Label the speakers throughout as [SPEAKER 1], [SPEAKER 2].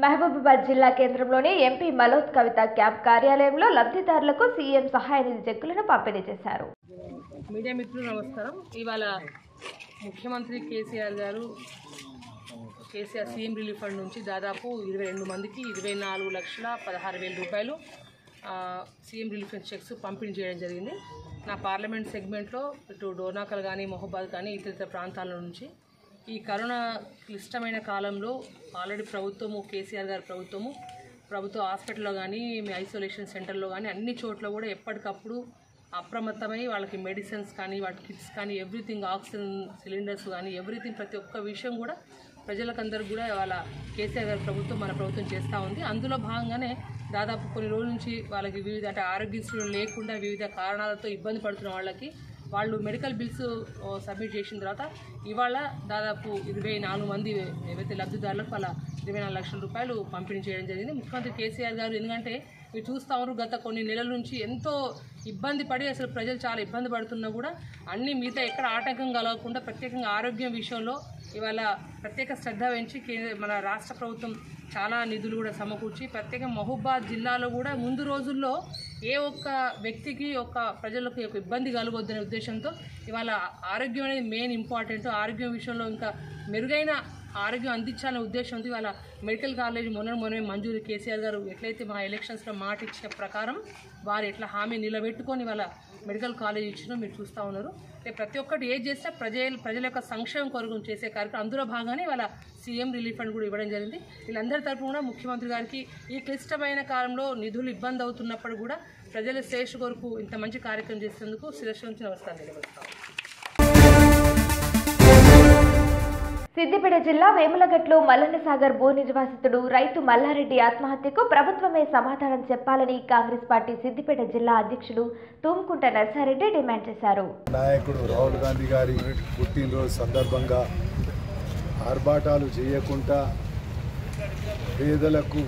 [SPEAKER 1] మహబూబాబాద్ జిల్లా కేంద్రంలోని ఎంపీ మలోత్ కవిత క్యాంప్ కార్యాలయంలో లబ్ధిదారులకు సీఎం సహాయ నిధి చెక్కులను పంపిణీ చేశారు
[SPEAKER 2] మీడియా మిత్రులు నమస్కారం ఇవాళ ముఖ్యమంత్రి కేసీఆర్ గారు కేసీఆర్ సీఎం రిలీఫ్ ఫండ్ నుంచి దాదాపు ఇరవై రెండు మందికి ఇరవై నాలుగు లక్షల పదహారు వేల రూపాయలు ఆ, సీఎం రిలీఫ్ ఫండ్ చెక్స్ పంపిణీ చేయడం జరిగింది నా పార్లమెంట్ సెగ్మెంట్లో ఇటు డోర్నాకల్ కానీ మొహబాద్ కానీ ఇతర ఇతర ప్రాంతాల నుంచి ఈ కరోనా క్లిష్టమైన కాలంలో ఆల్రెడీ ప్రభుత్వము కేసీఆర్ గారి ప్రభుత్వము ప్రభుత్వ హాస్పిటల్లో కానీ మీ ఐసోలేషన్ సెంటర్లో కానీ అన్ని చోట్ల కూడా ఎప్పటికప్పుడు అప్రమత్తమై వాళ్ళకి మెడిసిన్స్ కానీ వాటి కిట్స్ కానీ ఎవ్రీథింగ్ ఆక్సిజన్ సిలిండర్స్ కానీ ఎవ్రీథింగ్ ప్రతి ఒక్క విషయం కూడా ప్రజలకందరికి కూడా వాళ్ళ కేసీఆర్ గారి ప్రభుత్వం మన ప్రభుత్వం చేస్తూ ఉంది అందులో భాగంగానే దాదాపు కొన్ని రోజుల నుంచి వాళ్ళకి వివిధ అంటే ఆరోగ్యశ్రీలు లేకుండా వివిధ కారణాలతో ఇబ్బంది పడుతున్న వాళ్ళకి వాళ్ళు మెడికల్ బిల్స్ సబ్మిట్ చేసిన తర్వాత ఇవాళ దాదాపు ఇరవై నాలుగు మంది ఏవైతే లబ్ధిదారులకు వాళ్ళ ఇరవై నాలుగు లక్షల రూపాయలు పంపిణీ చేయడం జరిగింది ముఖ్యమంత్రి కేసీఆర్ గారు ఎందుకంటే మీరు చూస్తా ఉన్నారు గత కొన్ని నెలల నుంచి ఎంతో ఇబ్బంది పడి అసలు ప్రజలు చాలా ఇబ్బంది పడుతున్నా కూడా అన్ని మిగతా ఎక్కడ ఆటంకం కలగకుండా ప్రత్యేకంగా ఆరోగ్యం విషయంలో ఇవాళ ప్రత్యేక శ్రద్ధ వహించి కే- మన రాష్ట్ర ప్రభుత్వం చాలా నిధులు కూడా సమకూర్చి ప్రత్యేకంగా మహబూబాద్ జిల్లాలో కూడా ముందు రోజుల్లో ఏ ఒక్క వ్యక్తికి ఒక ప్రజలకు ఒక ఇబ్బంది కలగొద్దనే ఉద్దేశంతో ఇవాళ ఆరోగ్యం అనేది మెయిన్ ఇంపార్టెంట్ ఆరోగ్యం విషయంలో ఇంకా మెరుగైన ఆరోగ్యం అందించాలనే ఉద్దేశంతో ఇవాళ మెడికల్ కాలేజ్ మొన్న మొన్న మంజూరు కేసీఆర్ గారు ఎట్లయితే మా ఎలక్షన్స్లో మాట ఇచ్చిన ప్రకారం వారు ఎట్లా హామీ నిలబెట్టుకొని వాళ్ళ మెడికల్ కాలేజ్ ఇచ్చినా మీరు చూస్తూ ఉన్నారు అంటే ప్రతి ఒక్కటి ఏది చేసినా ప్రజల ప్రజల యొక్క సంక్షేమం కొరకు చేసే కార్యక్రమం అందులో భాగంగానే వాళ్ళ సీఎం రిలీఫ్ ఫండ్ కూడా ఇవ్వడం జరిగింది వీళ్ళందరి తరపున కూడా ముఖ్యమంత్రి గారికి ఈ క్లిష్టమైన కాలంలో నిధులు ఇబ్బంది అవుతున్నప్పుడు కూడా ప్రజల శ్రేష్ఠ కొరకు ఇంత మంచి కార్యక్రమం చేసేందుకు శిరస్సు నుంచి నమస్కారం తెలియజేస్తాం
[SPEAKER 1] సిద్దిపేట జిల్లా వేములగట్లో మల్లన్నసాగర్ భూ నిర్వాసితుడు రైతు మల్లారెడ్డి ఆత్మహత్యకు ప్రభుత్వమే సమాధానం చెప్పాలని కాంగ్రెస్ పార్టీ సిద్దిపేట జిల్లా అధ్యక్షుడు తూముకుంట నర్సారెడ్డి డిమాండ్ చేశారు
[SPEAKER 3] నాయకుడు రాహుల్ గాంధీ గారి పుట్టినరోజు సందర్భంగా ఆర్భాటాలు చేయకుండా పేదలకు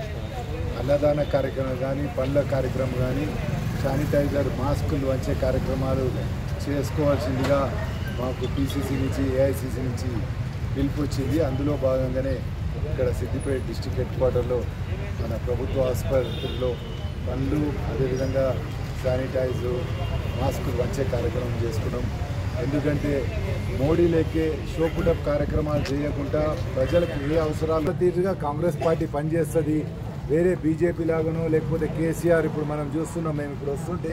[SPEAKER 3] అన్నదాన కార్యక్రమం కానీ పండ్ల కార్యక్రమం కానీ శానిటైజర్ మాస్కులు వంచే కార్యక్రమాలు చేసుకోవాల్సిందిగా మాకు టీసీసీ నుంచి ఏఐసీసీ నుంచి పిలుపు వచ్చింది అందులో భాగంగానే ఇక్కడ సిద్దిపేట డిస్టిక్ హెడ్ క్వార్టర్లో మన ప్రభుత్వ ఆసుపత్రిలో పండ్లు అదేవిధంగా శానిటైజర్ మాస్కులు వంచే కార్యక్రమం చేసుకున్నాం ఎందుకంటే మోడీ లేకే షోపుటప్ కార్యక్రమాలు చేయకుండా ప్రజలకు ఏ అవసరాలు తీరుగా కాంగ్రెస్ పార్టీ పనిచేస్తుంది వేరే బీజేపీ లాగానో లేకపోతే కేసీఆర్ ఇప్పుడు మనం చూస్తున్నాం మేము ఇప్పుడు వస్తుంటే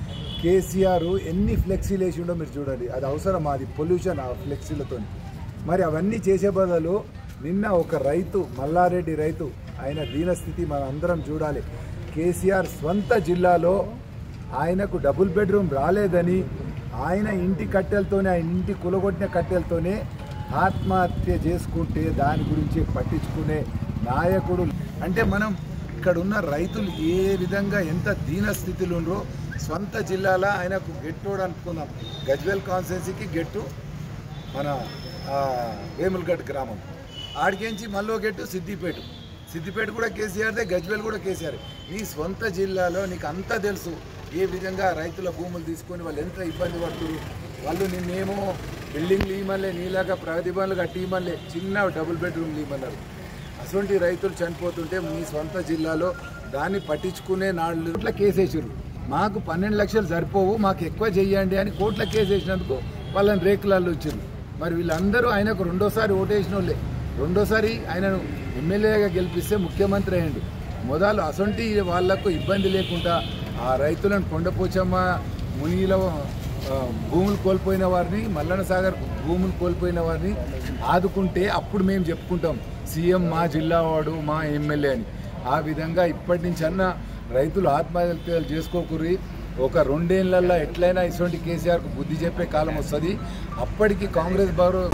[SPEAKER 3] కేసీఆర్ ఎన్ని ఫ్లెక్సీలు వేసి ఉండో మీరు చూడండి అది అవసరం అది పొల్యూషన్ ఆ ఫ్లెక్సీలతో మరి అవన్నీ చేసే బదులు నిన్న ఒక రైతు మల్లారెడ్డి రైతు ఆయన దీనస్థితి మనం అందరం చూడాలి కేసీఆర్ స్వంత జిల్లాలో ఆయనకు డబుల్ బెడ్రూమ్ రాలేదని ఆయన ఇంటి కట్టెలతోనే ఆయన ఇంటి కులగొట్టిన కట్టెలతోనే ఆత్మహత్య చేసుకుంటే దాని గురించి పట్టించుకునే నాయకుడు అంటే మనం ఇక్కడ ఉన్న రైతులు ఏ విధంగా ఎంత దీన స్థితిలో ఉండరో స్వంత జిల్లాలో ఆయనకు గెట్టోడు అనుకుందాం గజ్వేల్ కాన్స్టెన్సీకి గెట్టు మన ఆ, వేములగఢ్ గ్రామం ఆడికించి మళ్ళీ గెట్టు సిద్దిపేట సిద్దిపేట కూడా కేసీఆర్దే గజ్వేల్ కూడా కేసీఆర్ నీ స్వంత జిల్లాలో నీకు అంతా తెలుసు ఏ విధంగా రైతుల భూములు తీసుకొని వాళ్ళు ఎంత ఇబ్బంది పడుతున్నారు వాళ్ళు నిన్నేమో బిల్డింగ్లు ఇవ్వమలే నీలాగా ప్రతిభలు కట్టి ఇవ్వమలే చిన్న డబుల్ బెడ్రూమ్లు ఇవ్వమన్నారు అటువంటి రైతులు చనిపోతుంటే మీ స్వంత జిల్లాలో దాన్ని పట్టించుకునే నాళ్ళు కోట్ల కేసు వేసారు మాకు పన్నెండు లక్షలు సరిపోవు మాకు ఎక్కువ చెయ్యండి అని కోట్ల కేసు వేసినందుకు వాళ్ళని రేకులలో వచ్చారు మరి వీళ్ళందరూ ఆయనకు రెండోసారి ఓటేసిన వాళ్ళే రెండోసారి ఆయనను ఎమ్మెల్యేగా గెలిపిస్తే ముఖ్యమంత్రి అయ్యండు మొదలు అసొంటి వాళ్లకు ఇబ్బంది లేకుండా ఆ రైతులను కొండపోచమ్మ మునిగిలో ఆ, భూములు కోల్పోయిన వారిని మల్లన్న సాగర్ భూములు కోల్పోయిన వారిని ఆదుకుంటే అప్పుడు మేము చెప్పుకుంటాం సీఎం మా జిల్లా వాడు మా ఎమ్మెల్యే అని ఆ విధంగా ఇప్పటి నుంచి అన్న రైతులు ఆత్మహత్యలు చేసుకోకుర్రి ఒక రెండేళ్లలో ఎట్లయినా ఇటువంటి కేసీఆర్కు బుద్ధి చెప్పే కాలం వస్తుంది అప్పటికి కాంగ్రెస్ బారు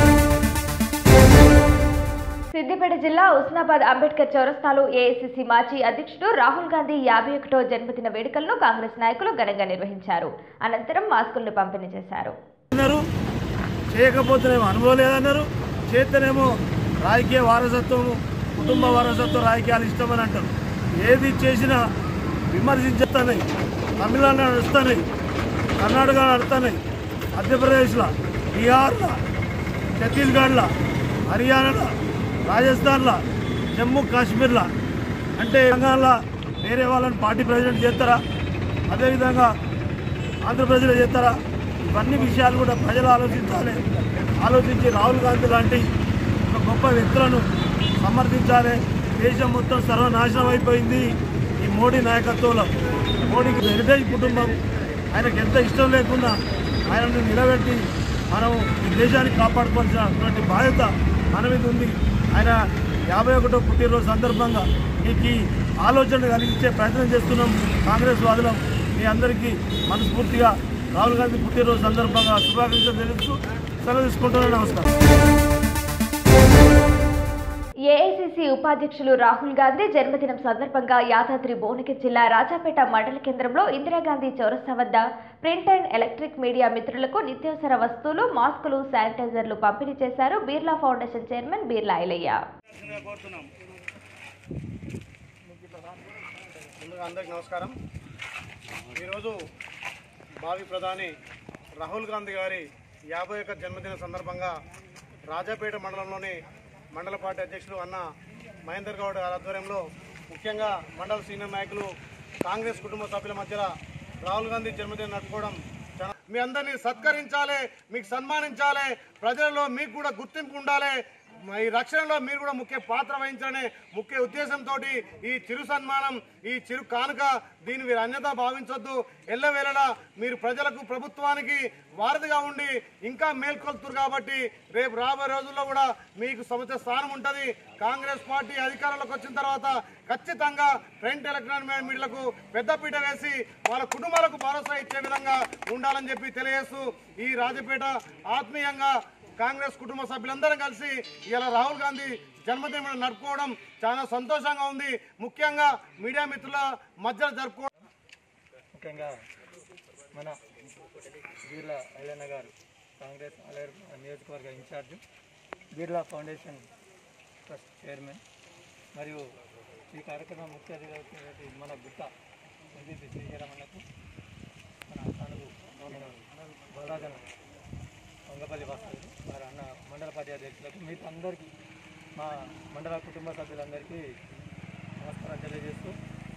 [SPEAKER 1] సిద్దిపేట జిల్లా ఉస్నాబాద్ అంబేద్కర్ చౌరస్తాలో ఏఐసిసి మాజీ అధ్యక్షుడు రాహుల్ గాంధీ యాభై ఒకటో జన్మదిన వేడుకలను కాంగ్రెస్ నాయకులు ఘనంగా నిర్వహించారు అనంతరం మాస్కులను పంపిణీ చేశారు
[SPEAKER 4] అన్నారు చేయకపోతేనేమో అనుభవం లేదన్నారు చేస్తేనేమో రాజకీయ వారసత్వము కుటుంబ వారసత్వం రాజకీయాలు ఇష్టమని అంటారు ఏది చేసినా విమర్శించేస్తున్నాయి తమిళనాడు నడుస్తున్నాయి కర్ణాటక నడుస్తున్నాయి మధ్యప్రదేశ్లో బీహార్లో ఛత్తీస్గఢ్లో హర్యానాలో రాజస్థాన్లో జమ్మూ కాశ్మీర్లో అంటే తెలంగాణలో వేరే వాళ్ళని పార్టీ ప్రెసిడెంట్ చేస్తారా అదేవిధంగా ఆంధ్రప్రదేశ్లో చేస్తారా ఇవన్నీ విషయాలు కూడా ప్రజలు ఆలోచించాలి ఆలోచించి రాహుల్ గాంధీ లాంటి ఒక గొప్ప వ్యక్తులను సమర్థించాలి దేశం మొత్తం సర్వనాశనం అయిపోయింది ఈ మోడీ నాయకత్వంలో మోడీకి హెరిటేజ్ కుటుంబం ఆయనకు ఎంత ఇష్టం లేకుండా ఆయనను నిలబెట్టి మనం ఈ దేశాన్ని కాపాడుకోవాల్సినటువంటి బాధ్యత మన మీద ఉంది ఆయన యాభై ఒకటో పుట్టినరోజు సందర్భంగా మీకు ఈ ఆలోచన కలిగించే ప్రయత్నం చేస్తున్నాం కాంగ్రెస్ వాదులం మీ అందరికీ మనస్ఫూర్తిగా రాహుల్ గాంధీ పుట్టినరోజు సందర్భంగా శుభాకాంక్షలు తెలుస్తూ సెలవు తీసుకుంటున్నాను నమస్కారం
[SPEAKER 1] ఏఐసిసి ఉపాధ్యక్షులు రాహుల్ గాంధీ జన్మదినం సందర్భంగా యాదాద్రి భువనగిరి జిల్లా రాజాపేట మండల కేంద్రంలో ఇందిరాగాంధీ చౌరస్తా వద్ద ప్రింట్ అండ్ ఎలక్ట్రిక్ మీడియా మిత్రులకు నిత్యావసర వస్తువులు మాస్కులు శానిటైజర్లు పంపిణీ చేశారు బీర్లా ఫౌండేషన్ చైర్మన్ బీర్లా ఐలయ్య
[SPEAKER 5] ముందుగా అందరికీ నమస్కారం ఈరోజు భావి ప్రధాని రాహుల్ గాంధీ గారి యాభై ఒక్క జన్మదిన సందర్భంగా రాజాపేట మండలంలోని మండల పార్టీ అధ్యక్షులు అన్న మహేందర్ గౌడ్ గారి ఆధ్వర్యంలో ముఖ్యంగా మండల సీనియర్ నాయకులు కాంగ్రెస్ కుటుంబ సభ్యుల మధ్య రాహుల్ గాంధీ జన్మదినం నడుపుకోవడం చాలా మీ అందరినీ సత్కరించాలి మీకు సన్మానించాలి ప్రజలలో మీకు కూడా గుర్తింపు ఉండాలి ఈ రక్షణలో మీరు కూడా ముఖ్య పాత్ర వహించాలనే ముఖ్య ఉద్దేశంతో ఈ చిరు సన్మానం ఈ చిరు కానుక దీన్ని మీరు అన్యత భావించొద్దు ఎల్లవేళలా మీరు ప్రజలకు ప్రభుత్వానికి వారధిగా ఉండి ఇంకా మేల్కొల్తురు కాబట్టి రేపు రాబోయే రోజుల్లో కూడా మీకు సముచిత స్థానం ఉంటుంది కాంగ్రెస్ పార్టీ అధికారంలోకి వచ్చిన తర్వాత ఖచ్చితంగా ప్రింట్ ఎలక్ట్రానిక్ మీడియాలకు పెద్దపీట వేసి వాళ్ళ కుటుంబాలకు భరోసా ఇచ్చే విధంగా ఉండాలని చెప్పి తెలియజేస్తూ ఈ రాజపేట ఆత్మీయంగా కాంగ్రెస్ కుటుంబ సభ్యులందరం కలిసి ఇలా రాహుల్ గాంధీ జన్మదినం నడుపుకోవడం చాలా సంతోషంగా ఉంది ముఖ్యంగా మీడియా మిత్రుల మధ్య జరుపుకోవడం
[SPEAKER 6] ముఖ్యంగా మన బిర్లా ఐలన్న గారు కాంగ్రెస్ అలయర్ నియోజకవర్గ in charge Birla foundation trust chairman మరియు ఈ కార్యక్రమం ముఖ్య అతిథి వచ్చినటువంటి మన గుట్ట ఎంపీపీ శ్రీరామన్నకు మన తనుగు బలరాజన వంగపల్లి వాస్తవులు వారి అన్న మండల పార్టీ అధ్యక్షులకు మీకు అందరికీ మా మండల కుటుంబ సభ్యులందరికీ నమస్కారం తెలియజేస్తూ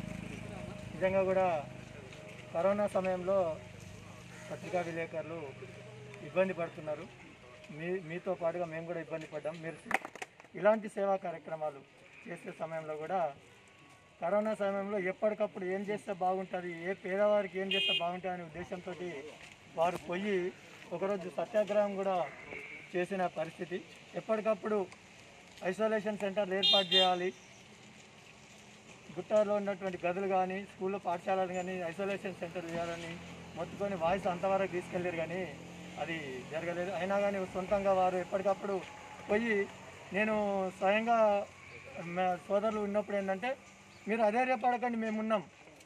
[SPEAKER 6] నిజంగా కూడా కరోనా సమయంలో పత్రికా విలేకరులు ఇబ్బంది పడుతున్నారు మీ మీతో పాటుగా మేము కూడా ఇబ్బంది పడ్డాం మీరు ఇలాంటి సేవా కార్యక్రమాలు చేసే సమయంలో కూడా కరోనా సమయంలో ఎప్పటికప్పుడు ఏం చేస్తే బాగుంటుంది ఏ పేదవారికి ఏం చేస్తే బాగుంటుంది అనే ఉద్దేశంతో వారు పోయి ఒకరోజు సత్యాగ్రహం కూడా చేసిన పరిస్థితి ఎప్పటికప్పుడు ఐసోలేషన్ సెంటర్లు ఏర్పాటు చేయాలి గుట్టాలో ఉన్నటువంటి గదులు కానీ స్కూల్లో పాఠశాలలు కానీ ఐసోలేషన్ సెంటర్ చేయాలని మొత్తుకొని వాయిస్ అంతవరకు తీసుకెళ్ళారు కానీ అది జరగలేదు అయినా కానీ సొంతంగా వారు ఎప్పటికప్పుడు పోయి నేను స్వయంగా మా సోదరులు ఉన్నప్పుడు ఏంటంటే మీరు అధైర్యపడకండి మేమున్నాం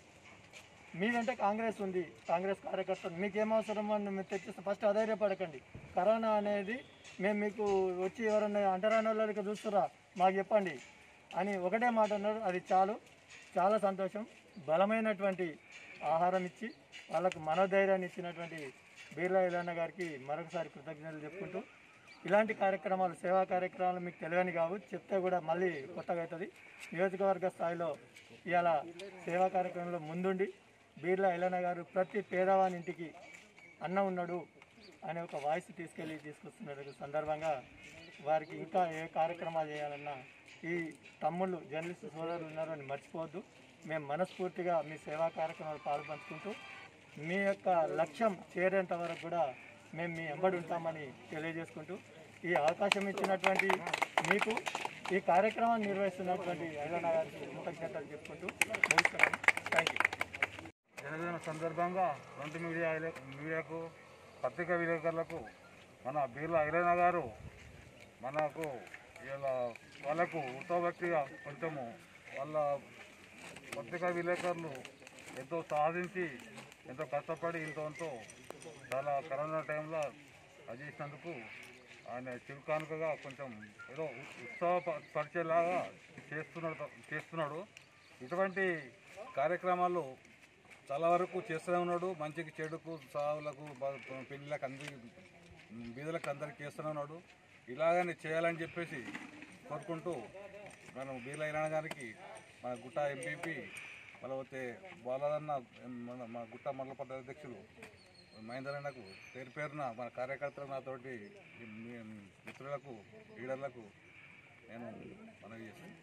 [SPEAKER 6] మీరంటే కాంగ్రెస్ ఉంది కాంగ్రెస్ కార్యకర్తలు మీకు ఏం అవసరం అని మేము తెచ్చిస్తాం ఫస్ట్ అధైర్యపడకండి కరోనా అనేది మేము మీకు వచ్చి ఎవరన్నా అంటరాని వాళ్ళకి చూస్తురా మాకు చెప్పండి అని ఒకటే మాట అన్నారు అది చాలు చాలా సంతోషం బలమైనటువంటి ఆహారం ఇచ్చి వాళ్ళకు మనోధైర్యాన్ని ఇచ్చినటువంటి బీర్లా ఇలాన్న గారికి మరొకసారి కృతజ్ఞతలు చెప్పుకుంటూ ఇలాంటి కార్యక్రమాలు సేవా కార్యక్రమాలు మీకు తెలియని కావు చెప్తే కూడా మళ్ళీ కొత్తగా అవుతుంది నియోజకవర్గ స్థాయిలో ఇవాళ సేవా కార్యక్రమంలో ముందుండి బీర్లా ఇలన్న గారు ప్రతి పేదవాని ఇంటికి అన్న ఉన్నాడు అనే ఒక వాయిస్ తీసుకెళ్ళి తీసుకొస్తున్న సందర్భంగా వారికి ఇంకా ఏ కార్యక్రమాలు చేయాలన్నా ఈ తమ్ముళ్ళు జర్నలిస్ట్ సోదరులు ఉన్నారని మర్చిపోవద్దు మేము మనస్ఫూర్తిగా మీ సేవా కార్యక్రమాలు పాల్పంచుకుంటూ మీ యొక్క లక్ష్యం చేరేంత వరకు కూడా మేము మీ ఎంబడి ఉంటామని తెలియజేసుకుంటూ ఈ అవకాశం ఇచ్చినటువంటి మీకు ఈ కార్యక్రమాన్ని నిర్వహిస్తున్నటువంటి ఐలన్న గారికి కృతజ్ఞతలు చెప్పుకుంటూ ముగిస్తున్నాను థ్యాంక్ యూ
[SPEAKER 7] జనదిన సందర్భంగా ప్రింట్ మీడియా ఐలే- మీడియాకు పత్రికా విలేకరులకు మన బీర్లా ఐలైన గారు మనకు ఇలా వాళ్ళకు ఉత్తభక్తిగా కొంచెము వాళ్ళ పత్రికా విలేకరులు ఎంతో సాధించి ఎంతో కష్టపడి ఇంతో చాలా కరోనా టైంలో అది చేసినందుకు ఆయన చిరుకానుకగా కొంచెం ఏదో ఉత్సవ ప- పరిచయలాగా చేస్తున్నాడు చేస్తున్నాడు ఇటువంటి కార్యక్రమాలు చాలా వరకు చేస్తూనే ఉన్నాడు మంచికి చెడుకు సావులకు బ- పెళ్ళిళ్ళకి అందరికి బీదలకు అందరికి చేస్తూనే ఉన్నాడు ఇలాగనే చేయాలని చెప్పేసి కోరుకుంటూ మనం బీర్ల ఇరాణ గారికి మన గుట్ట ఎంపీపీ లేకపోతే బాలదన్న మన మన గుట్ట మండల పట్ట అధ్యక్షులు మహేందర్ అన్నకు పేరు పేరున మన కార్యకర్తలు నాతోటి ఈ మీ- మిత్రులకు లీడర్లకు నేను మనవి చేస్తాను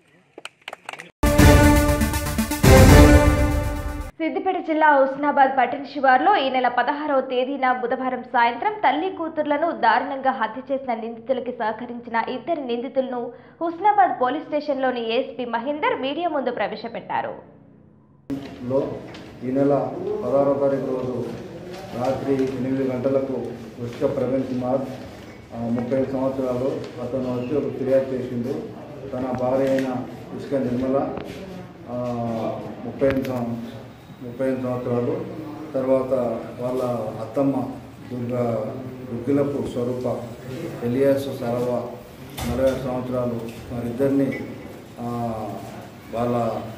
[SPEAKER 1] సిద్దిపేట జిల్లా హుస్నాబాద్ పట్టణ శివార్లో ఈ నెల పదహారవ తేదీన బుధవారం సాయంత్రం తల్లి కూతుర్లను దారుణంగా హత్య చేసిన నిందితులకి సహకరించిన ఇద్దరు నిందితులను హుస్నాబాద్ పోలీస్ స్టేషన్లోని ఏఎస్పీ మహేందర్ మీడియా ముందు ప్రవేశపెట్టారు
[SPEAKER 8] లో ఈ నెల పదహారో తారీఖు రోజు రాత్రి ఎనిమిది గంటలకు ఉష్క ప్రవీణ్ కుమార్ ఆ, ముప్పై ఐదు సంవత్సరాలు అతను వచ్చి ఒక ఫిర్యాదు చేసిండు తన భార్య అయిన ఉష్క నిర్మల ఆ, ముప్పై ఐదు సం- ముప్పై ఐదు సంవత్సరాలు తర్వాత వాళ్ళ అత్తమ్మ దుర్గా దుర్గిలపు స్వరూప ఎలియాస్ సరవ నలభై ఆరు సంవత్సరాలు వారిద్దరిని ఆ, వాళ్ళ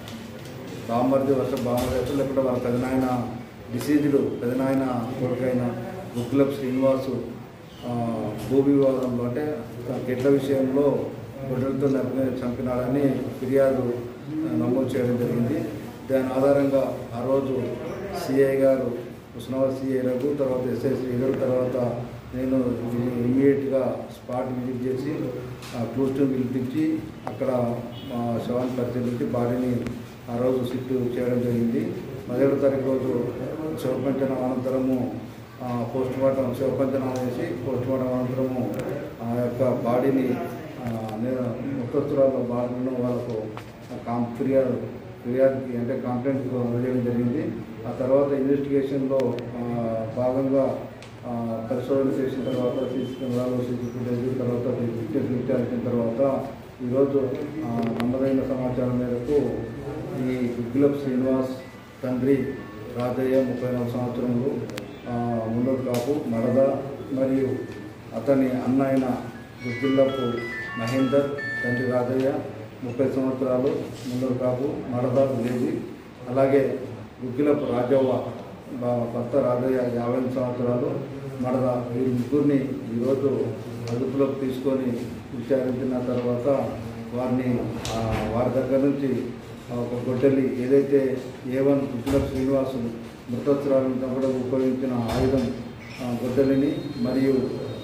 [SPEAKER 8] బామ్మర్ది వర్ష బామ్మర్ది లేకుంటే వాళ్ళ పెదనాయన డిసీజుడు పెదనాయన కొడుకైన బుక్లప్ శ్రీనివాసు ఆ, భూ వివాదంలో అంటే గిట్ల విషయంలో గొడ్డలతో నరికి చంపినాడని ఫిర్యాదు ఆ, నమోదు చేయడం జరిగింది దాని ఆధారంగా ఆ రోజు సిఐ గారు ఉస్నాబాద్ సిఐ రఘు తర్వాత ఎస్ఐ శ్రీధర్ తర్వాత నేను ఇమీడియట్గా స్పాట్ విజిట్ చేసి క్లూస్ టీమ్ పిలిపించి అక్కడ ఆ, శవాన్ని పరిశీలించి బాడీని ఆ రోజు షిఫ్ట్ చేయడం జరిగింది పదిహేడు తారీఖు రోజు శవపంచనం అనంతరము పోస్ట్ మార్టం శవపంచనం చేసి పోస్ట్ మార్టం అనంతరము ఆ యొక్క బాడీని ఆ, నేను ముఖస్తురాల బాడీలను వాళ్ళకు కాం ఫిర్యాదు ఫిర్యాదుకి అంటే కంప్లైంట్ వేయడం జరిగింది ఆ తర్వాత ఇన్వెస్టిగేషన్లో ఆ, భాగంగా ఆ, పరిశోధన చేసిన తర్వాత సీసీ కెమెరాలు సీసీ ఫుటేజ్ తర్వాత విట్నెస్ విచారించిన తర్వాత ఈరోజు ఆ, నమ్మదైన సమాచారం మేరకు ఈ గుగ్గులప్ శ్రీనివాస్ తండ్రి రాజయ్య ముప్పై నాలుగు సంవత్సరములు ఆ, ముందూరు కాపు మడద మరియు అతని అన్న అయిన గుగ్గిల్లపు మహేందర్ తండ్రి రాజయ్య ముప్పై సంవత్సరాలు ముందూరు కాపు మడద విలేజ్ అలాగే గుగ్గిలపు రాజవ్వ బా- భర్త రాజయ్య యాభై ఎనిమిది సంవత్సరాలు మడద వీరి ముగ్గురిని ఈరోజు అదుపులోకి తీసుకొని విచారించిన తర్వాత వారిని ఆ, వారి దగ్గర నుంచి ఆ, ఒక గొడ్డలి ఏదైతే ఏ వన్ గుగ్గిలపు శ్రీనివాసు మృతోత్తరాలను చంపడం ఉపయోగించిన ఆయుధం ఆ, గొడ్డలిని మరియు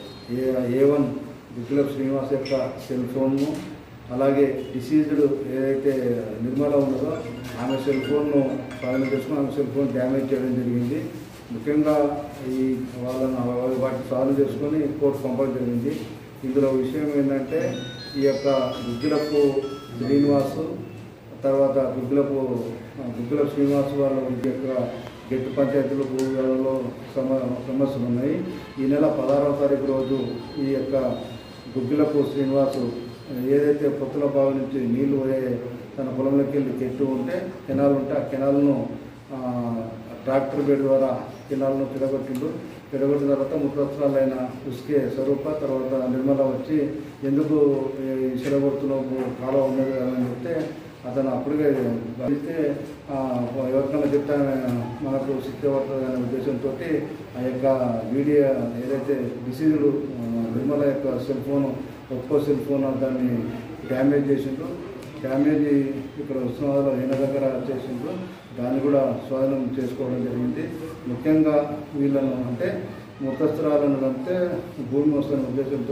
[SPEAKER 8] A A one Guggilapu Srinivas యొక్క సెల్ ఫోన్ను అలాగే డిసీజ్డ్ ఏదైతే నిర్మల ఉన్నదో ఆమె సెల్ ఫోన్ను స్వాధీనం చేసుకుని ఆమె సెల్ ఫోన్ డ్యామేజ్ చేయడం జరిగింది ముఖ్యంగా ఈ వాళ్ళను వాటిని స్వాధీనం చేసుకొని కోర్టు పంపడం జరిగింది ఇందులో విషయం ఏంటంటే ఈ యొక్క గుగ్గిలపు శ్రీనివాసు తర్వాత గుగ్గిలపు గుగ్గిలపు శ్రీనివాసు వాళ్ళ యొక్క గెట్టు పంచాయతీలు భూమిలో సమ సమస్యలు ఉన్నాయి ఈ నెల పదహారవ తారీఖు రోజు ఈ యొక్క గుగ్గిలపు శ్రీనివాసు ఏదైతే పొత్తుల బావి నుంచి నీళ్లు పోయే తన పొలంలోకి వెళ్ళి చెట్టు ఉంటే కెనాల్ ఉంటే ఆ కెనాల్ను ఆ, ట్రాక్టర్ బెడ్ ద్వారా కెనాల్ను తిరగొట్టిండు తిరగొట్టిన తర్వాత ముత్తవసరాలైన ఉస్కే స్వరూప తర్వాత నిర్మల వచ్చి ఎందుకు ఈ చెరగొడుతున్నావు కాలువ ఉన్నది కదా అని చెప్తే అతను అప్పుడుగా అయితే ఎవరికైనా చెప్తే మనకు శిక్ష పడుతుంది అనే ఉద్దేశంతో ఆ యొక్క వీడియో ఏదైతే డిసీజులు నిర్మల యొక్క cell phone Oppo cell phone దాన్ని డ్యామేజ్ చేసిండ్రు డ్యామేజ్ ఇక్కడ ఉష్ణవాదలో ఈయన దగ్గర చేసిండ్రు దాన్ని కూడా స్వాధీనం చేసుకోవడం జరిగింది ముఖ్యంగా వీళ్ళను అంటే ముఖస్తురాలను అంటే భూమి వస్తున్న ఉద్దేశంతో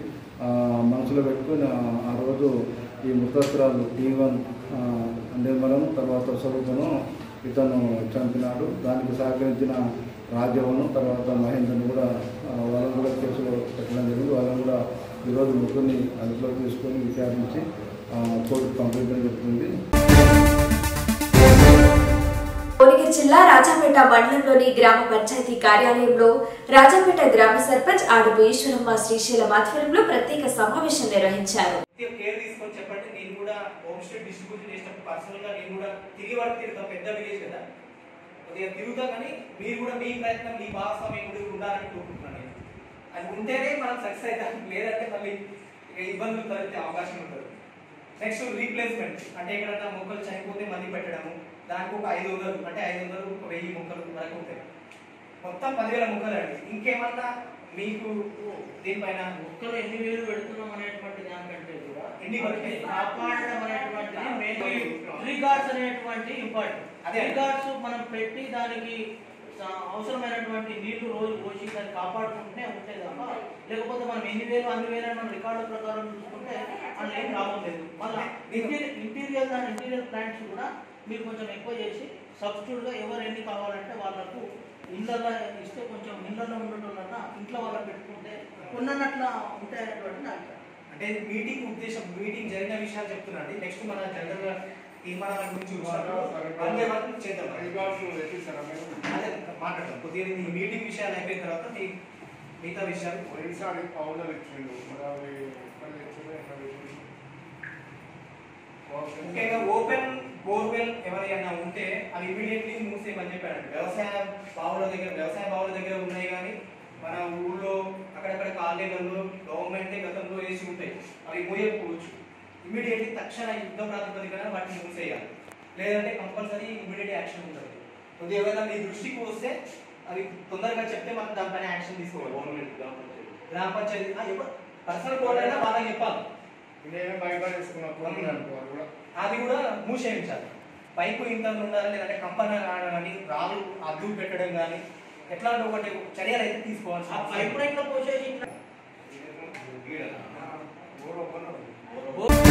[SPEAKER 8] మనసులో పెట్టుకుని ఆ- ఆ రోజు ఈ ముఖస్తురాలు టీవన్ నిర్మలం తర్వాత స్వరూపను ఇతను చంపినాడు దానికి సహకరించిన రాజవను తర్వాత మహేంద్రను కూడా ఆ, వాళ్ళని కూడా కేసులో పెట్టడం జరిగింది వాళ్ళని కూడా ఈరోజు ముగ్గురిని అదుపులోకి తీసుకొని విచారించి ఆ, కోర్టుకు పంపించడం జరుగుతుంది
[SPEAKER 9] భువనగిరి జిల్లా రాజాపేట మండలంలోని గ్రామ పంచాయతీ కార్యాలయంలో రాజాపేట గ్రామ సర్పంచ్ ఆడుపు ఈశ్వరమ్మ శ్రీశైలం ఆధ్వర్యంలో ప్రత్యేక సమావేశం నిర్వహించారు
[SPEAKER 10] కొద్దిగా కేర్ తీసుకొని చెప్పండి నేను కూడా హోమ్ స్టే డిస్ట్రిబ్యూషన్ చేసినప్పుడు పర్సనల్ గా నేను కూడా తిరిగి వరకు తిరుగుతా పెద్ద విలేజ్ కదా కొద్దిగా తిరుగుతా కానీ మీరు కూడా మీ ప్రయత్నం మీ భాగస్వామ్యం కూడా ఉండాలని కోరుకుంటున్నాను నేను. అది ఉంటేనే మనం సక్సెస్ అవుతాం లేదంటే మళ్ళీ ఇక ఇబ్బందులు తలెత్తే అవకాశం ఉంటుంది నెక్స్ట్ రీప్లేస్మెంట్ అంటే ఎక్కడన్నా మొక్కలు చనిపోతే మంది పెట్టడము దానికి ఒక ఐదు వందలు అంటే ఐదు వందలు ఒక వెయ్యి మొక్కలు వరకు ఉంటాయి మొత్తం పదివేల మొక్కలు అండి ఇంకేమన్నా మీకు దీనిపైన
[SPEAKER 11] మొక్కలు ఎన్ని వేలు పెడుతున్నాం అనేటువంటి దానికంటే కూడా
[SPEAKER 10] ఎన్ని వరకు
[SPEAKER 11] కాపాడడం అనేటువంటిది మెయిన్ ట్రీ గార్డ్స్ అనేటువంటి ఇంపార్టెంట్
[SPEAKER 10] అదే.
[SPEAKER 11] ట్రీ గార్డ్స్ మనం పెట్టి దానికి స- అవసరమైనటువంటి నీళ్లు రోజు పోసి దాన్ని కాపాడుకుంటూనే ఉంటాయి తప్ప లేకపోతే మనం ఎన్ని వేలు అన్ని వేలు అని మనం రికార్డు ప్రకారం చూసుకుంటే అందులో ఏం లాభం లేదు మళ్ళీ ఇంటీరియర్ ఇంటీరియర్ దాని ఇంటీరియర్ ప్లాంట్స్ కూడా మీరు కొంచెం ఎక్కువ చేసి సబ్స్టిట్యూట్గా ఎవరు ఎన్ని కావాలంటే వాళ్ళకు ఇళ్ళల్లో ఇస్తే కొంచెం ఇళ్ళల్లో ఉండటం వల్ల ఇంట్లో వాళ్ళకి పెట్టుకుంటే కొన్నట్లా ఉంటాయి అనేటువంటి నా అభిప్రాయం
[SPEAKER 10] అంటే మీటింగ్ ఉద్దేశం మీటింగ్ జరిగిన విషయాలు చెప్తున్నాండి నెక్స్ట్ మన జనరల్ తీర్మానాల గురించి చూసినప్పుడు వందే వరకు చేద్దాం అదే మాట్లాడదాం కొద్దిగా ఈ మీటింగ్ విషయాలు అయిపోయిన తర్వాత మీ మిగతా విషయాలు
[SPEAKER 3] పోయినసారి పౌడర్ ఇచ్చిండు మరి అవి ఎక్కడ తెచ్చిండు, ఎక్కడ పెట్టిండు?
[SPEAKER 10] ముఖ్యంగా ఓపెన్ బోర్వెల్ ఎవరైనా ఉంటే అవి ఇమీడియట్లీ మూసేయమని చెప్పాడు వ్యవసాయ బావుల దగ్గర వ్యవసాయ బావుల దగ్గర ఉన్నాయి కానీ మన ఊళ్ళో అక్కడక్కడ కాలేజీలలో గవర్నమెంటే గతంలో వేసి ఉంటాయి అవి మూయకపోవచ్చు ఇమీడియట్లీ తక్షణ యుద్ధ ప్రాతిపదికన వాటిని మూసేయాలి లేదంటే కంపల్సరీ ఇమీడియట్ యాక్షన్ ఉంటుంది కొద్దిగా ఏమైనా మీ దృష్టికి వస్తే అవి తొందరగా చెప్తే మనం దానిపైన యాక్షన్ తీసుకోవాలి గ్రామ పంచాయతీ ఆ, ఎవరు పర్సనల్ బోర్డు అయినా వాళ్ళకి చెప్పాలి
[SPEAKER 3] నేనే బయట వేసుకున్నా పోనీ అనుకోవాలి కూడా
[SPEAKER 10] అది కూడా మూసేయించాలి పైపు ఇంతలు ఉండాలి లేదంటే కంపన కానీ రాళ్ళు అద్దు పెట్టడం కానీ ఎట్లాంటి ఒకటి చర్యలు అయితే తీసుకోవాల్సి
[SPEAKER 11] ఆ పైప్ లైన్లో పోసేసి ఇట్లా
[SPEAKER 3] ఊరు ఒక్కరు
[SPEAKER 11] ఓ-